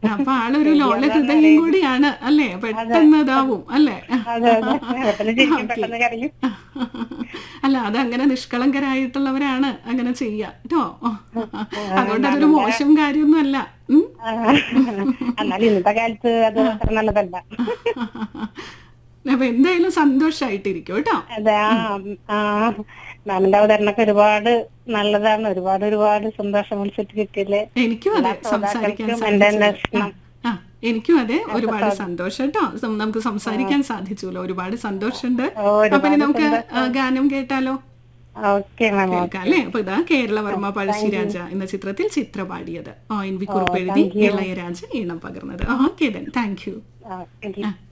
അപ്പൊ ആളൊരു ലോല ഹൃദയം കൂടിയാണ് അല്ലേ പെട്ടെന്ന് ഇതാവും അല്ലേ അതെ അതെ പെട്ടെന്ന് ചിരിക്കും പെട്ടെന്ന് കരയും അല്ല അത് അങ്ങനെ നിഷ്കളങ്കരായിട്ടുള്ളവരാണ് അങ്ങനെ ചെയ്യുക കേട്ടോ അതുകൊണ്ട് അതൊരു മോശം കാര്യമൊന്നും അല്ല ഉം. ആ, എന്നാലും ഇന്നത്തെ കാലത്ത് അത് അത്ര നല്ലതല്ല അപ്പൊ എന്തായാലും സന്തോഷായിട്ടിരിക്കും കേട്ടോ അതെ ആ ആ മാമിന്റെ അവതരണമൊക്കെ ഒരുപാട് നല്ലതാണ് ഒരുപാട് ഒരുപാട് സന്തോഷം വിളിച്ചിട്ട് കിട്ടിയില്ലേ എനിക്കും അതെ സംസാരിക്കാൻ ശ്രോതാക്കൾക്കും എന്റെ സാധിച്ചത്. അന്വേഷണം ആ എനിക്കും അതെ ഒരുപാട് സന്തോഷം കേട്ടോ സം- നമുക്ക് സംസാരിക്കാൻ സാധിച്ചുല്ലോ ഒരുപാട് സന്തോഷമുണ്ട് ഒരുപാട് അപ്പൊ ഇനി നമുക്ക് ആ, ഗാനം കേട്ടാലോ ഓക്കെ മാം കേൾക്കാം അല്ലേ അപ്പൊ ഇതാ കേരളവർമ്മ പഴശ്ശിരാജ എന്ന ചിത്രത്തിൽ ചിത്ര പാടിയത് ആ എൻ വി കുറിപ്പ് എഴുതി ഇളയരാജ ഈണം പകർന്നത് okay then thank you okay